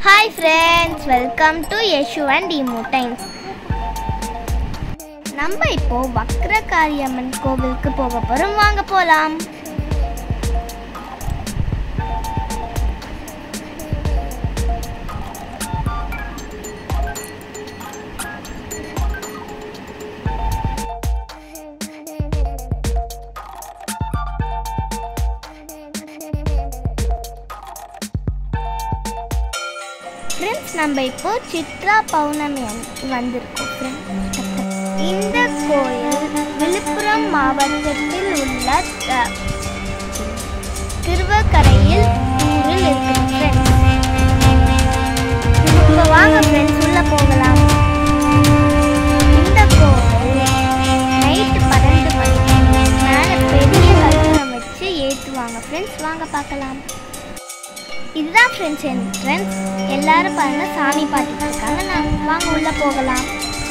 Hi friends welcome to Yashu and இமோ times நம்ம இப்போ வக்ரகாரியம்மன் கோவிலுக்கு போக போறோம் வாங்க போலாம் ஃப்ரெண்ட்ஸ் நம்ம இப்போ சித்ரா பௌர்ணமி அன்னைக்கு வந்திருக்கோம் friends. இந்த கோயில் விழுப்புரம் மாவட்டத்தில் உள்ள த- திருவக்கரையில் ஊரில் இருக்கு friends. இப்போ வாங்க ஃப்ரெண்ட்ஸ் உள்ள போகலாம் இந்த கோவில் நைட்டு பன்னெண்டு மணிக்கு மேலே பெரிய கல்புரம் வச்சு ஏற்றுவாங்க ஃப்ரெண்ட்ஸ் வாங்க பார்க்கலாம் இதுதான் ஃப்ரெண்ட்ஸ் என்ட்ரன்ஸ் எல்லாரும் பாருங்க சாமி பாட்டிட்டு இருக்காங்க நான் வாங்க உள்ள போகலாம்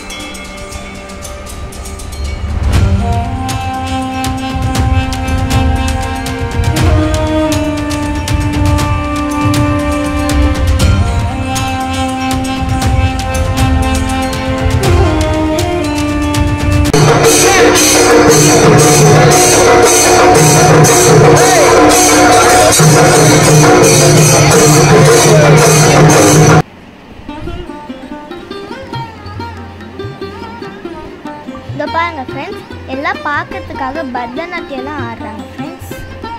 இங்க பாருங்க ஃப்ரெண்ட்ஸ் எல்லாம் பார்க்கறதுக்காக பரதநாட்டியம்லாம் ஆடுறாங்க ஃப்ரெண்ட்ஸ்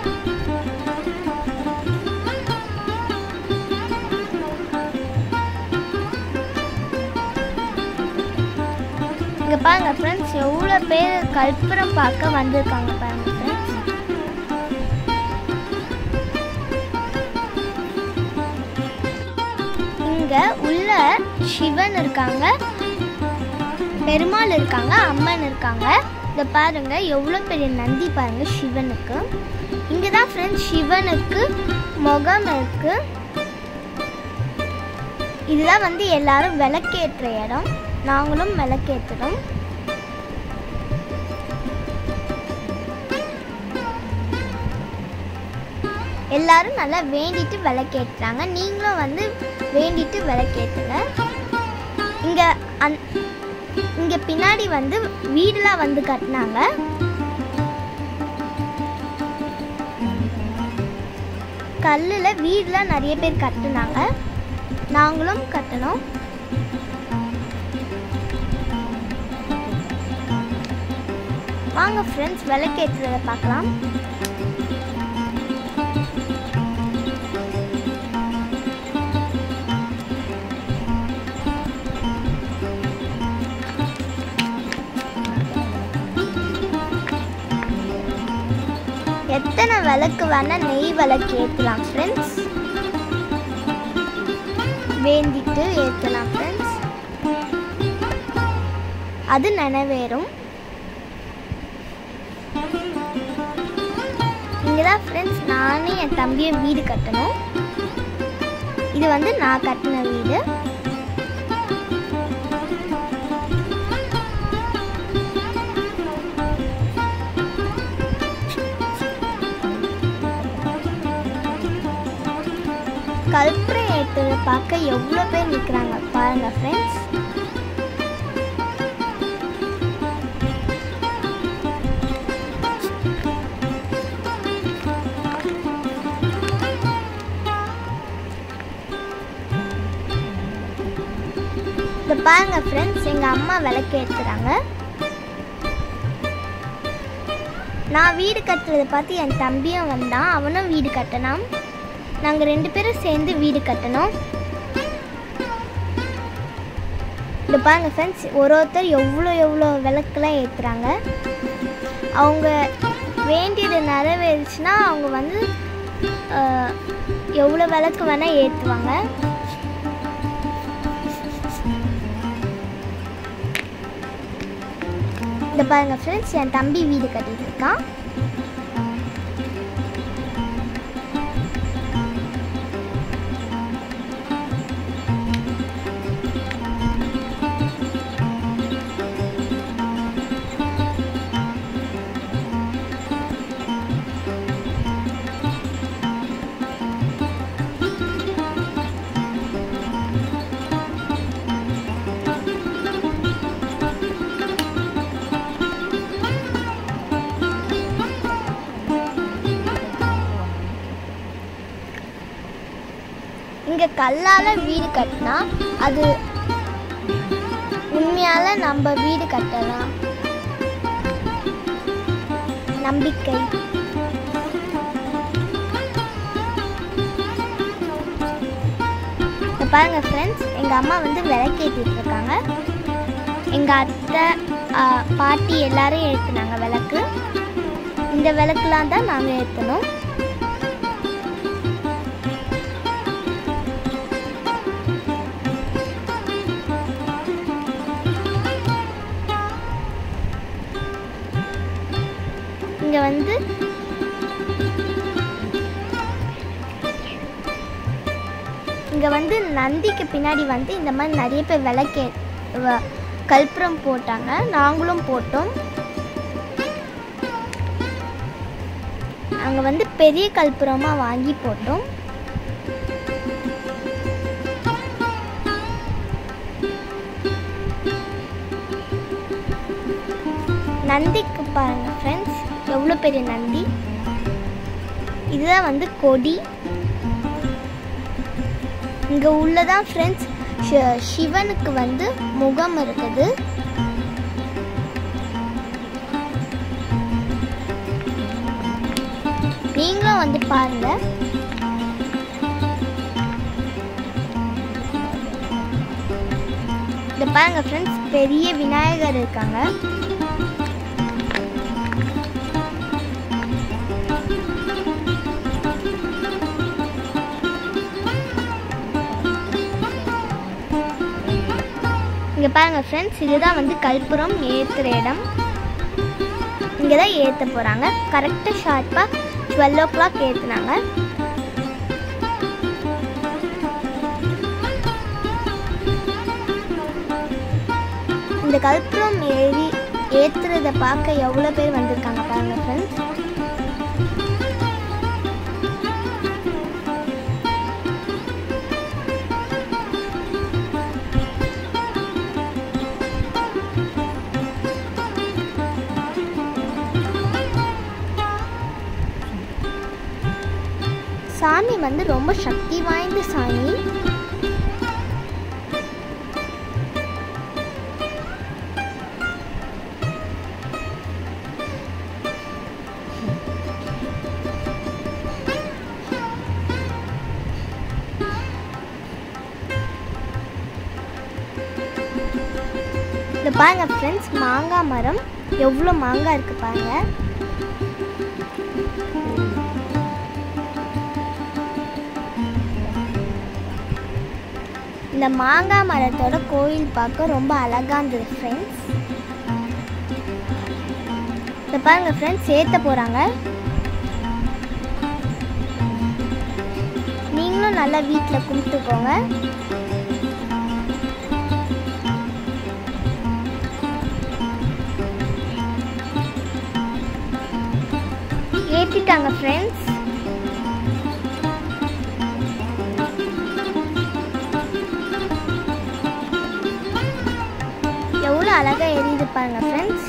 இங்க பாருங்க ஃப்ரெண்ட்ஸ் எவ்வளோ பேர் கற்பூரம் பார்க்க வந்திருக்காங்க பாருங்க ஃப்ரெண்ட்ஸ் இங்க உள்ள சிவன் இருக்காங்க பெருமாள் இருக்காங்க அம்மன் இருக்காங்க இதை பாருங்க எவ்வளோ பெரிய நந்தி பாருங்க சிவனுக்கு இங்கே தான் ஃப்ரெண்ட்ஸ் சிவனுக்கு முகம் இருக்கு இதுதான் வந்து எல்லாரும் விளக்கேற்றுற இடம் நாங்களும் விளக்கேற்றுறோம் எல்லாரும் நல்லா வேண்டிட்டு விளக்கேற்றுறாங்க நீங்களும் வந்து வேண்டிட்டு விளக்கேற்றுங்க இங்கே அந் இங்க பின்னாடி வந்து வீடுலாம் வந்து கட்டினாங்க கல்லுல வீடுலாம் நிறைய பேர் கட்டுனாங்க நாங்களும் கட்டணும் வாங்க ஃப்ரெண்ட்ஸ் விளக்கேற்றுறத பார்க்கலாம் எத்தனை விளக்கு வேணா நெய் விளக்கு ஏற்றலாம் ஃப்ரெண்ட்ஸ் வேண்டிட்டு ஏற்றலாம் ஃப்ரெண்ட்ஸ் அது நினைவேறும் இங்கே தான் ஃப்ரெண்ட்ஸ் நானே என் தம்பியை வீடு கட்டணும் இது வந்து நான் கட்டின வீடு கல்பனை ஏற்றுறத பார்க்க எவ்வளோ பேர் நிற்கிறாங்க பாருங்க ஃப்ரெண்ட்ஸ் இதை பாருங்க ஃப்ரெண்ட்ஸ் எங்கள் அம்மா விளக்கு ஏற்றுறாங்க நான் வீடு கட்டுறதை பார்த்து என் தம்பியும் வந்தான் அவனும் வீடு கட்டினான் நாங்கள் ரெண்டு பேரும் சேர்ந்து வீடு கட்டணும் இது பாருங்க ஃப்ரெண்ட்ஸ் ஒரு ஒருத்தர் எவ்வளோ எவ்வளோ விளக்குலாம் ஏற்றுறாங்க அவங்க வேண்டியது நிறைவேறுச்சுன்னா அவங்க வந்து ஆஹ், எவ்வளோ விளக்கு வேணால் ஏற்றுவாங்க இந்த பாருங்க ஃப்ரெண்ட்ஸ் என் தம்பி வீடு கட்டிட்டு இருக்கான் இங்கே கல்லால் வீடு கட்டினா அது உண்மையால நம்ம வீடு கட்டலாம் நம்பிக்கை இங்க பாருங்க ஃப்ரெண்ட்ஸ் எங்கள் அம்மா வந்து விளக்கேற்றிட்டு இருக்காங்க எங்கள் அத்தை ஆ, பாட்டி எல்லாரும் ஏற்றுனாங்க விளக்கு இந்த விளக்குலாம் தான் நாங்கள் ஏற்றணும் இங்கே வந்து இங்கே வந்து நந்திக்கு பின்னாடி வந்து இந்த மாதிரி நிறைய பேர் விளக்கே வ- கற்பூரம் போட்டாங்க நாங்களும் போட்டோம் அங்கே வந்து பெரிய கற்பூரமாக வாங்கி போட்டோம் நந்திக்கு பாருங்க ஃப்ரெண்ட்ஸ் எவ்வளோ பெரிய நந்தி இதுதான் வந்து கொடி இங்கே உள்ளதான் ஃப்ரெண்ட்ஸ் சிவனுக்கு வந்து முகம் இருக்குது நீங்களும் வந்து பாருங்க இந்த பாருங்க ஃப்ரெண்ட்ஸ் பெரிய விநாயகர் இருக்காங்க இங்க பாருங்க ஃப்ரெண்ட்ஸ் இதுதான் வந்து கற்பூரம் ஏத்துற இடம் இங்கே தான் ஏற்ற போகிறாங்க கரெக்டாக ஷார்ப்பாக டுவெல் ஓ கிளாக் ஏற்றுனாங்க இந்த கற்பூரம் ஏறி ஏற்றுறத பார்க்க எவ்வளோ பேர் வந்திருக்காங்க பாருங்க ஃப்ரெண்ட்ஸ் சாமி வந்து ரொம்ப சக்தி வாய்ந்த சாமி இந்த பாருங்க ஃப்ரெண்ட்ஸ் மாங்காய் மரம் எவ்வளோ மாங்காய் இருக்கு பாருங்க இந்த மாங்காய் மரத்தோட கோயில் பார்க்க ரொம்ப அழகா இருந்தது ஃப்ரெண்ட்ஸ் இந்த பாருங்க ஃப்ரெண்ட்ஸ் ஏத்த போறாங்க நீங்களும் நல்லா வீட்டில் கும்பிட்டுக்கோங்க ஏற்றிட்டாங்க ஃப்ரெண்ட்ஸ் எவ்வளோ அழகா எரியுது பாருங்க ஃப்ரெண்ட்ஸ்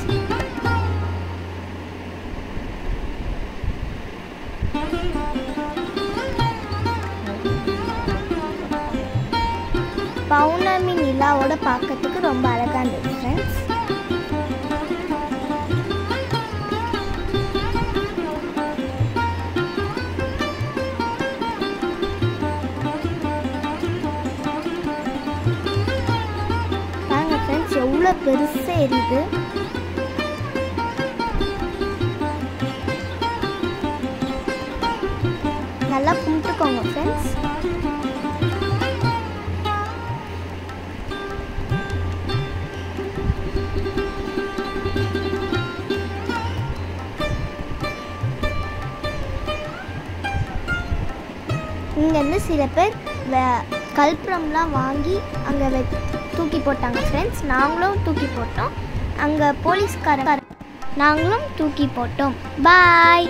பௌர்ணமி நிலாவோட பார்க்கறதுக்கு ரொம்ப அழகா இருந்தது ஃப்ரெண்ட்ஸ் பாருங்க ஃப்ரெண்ட்ஸ் எவ்வளோ பெருசாக எரியுது நல்லா கும்பிட்டுக்கோங்க ஃப்ரெண்ட்ஸ் இங்கேருந்து சில பேர் வே- கற்பூரம்லாம் வாங்கி அங்கே வெ தூக்கி போட்டாங்க ஃப்ரெண்ட்ஸ் நாங்களும் தூக்கி போட்டோம் அங்கே போலீஸ்காரங்க நாங்களும் தூக்கி போட்டோம் பாய்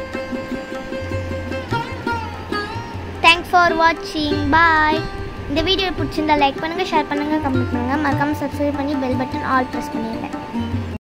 தேங்க்ஸ் ஃபார் வாட்சிங் பாய் இந்த வீடியோ பிடிச்சிருந்தா லைக் பண்ணுங்கள் ஷேர் பண்ணுங்கள் கமெண்ட் பண்ணுங்கள் மறக்காமல் சப்ஸ்கிரைப் பண்ணி பெல் பட்டன் ஆல் ப்ரெஸ் பண்ணிடுங்க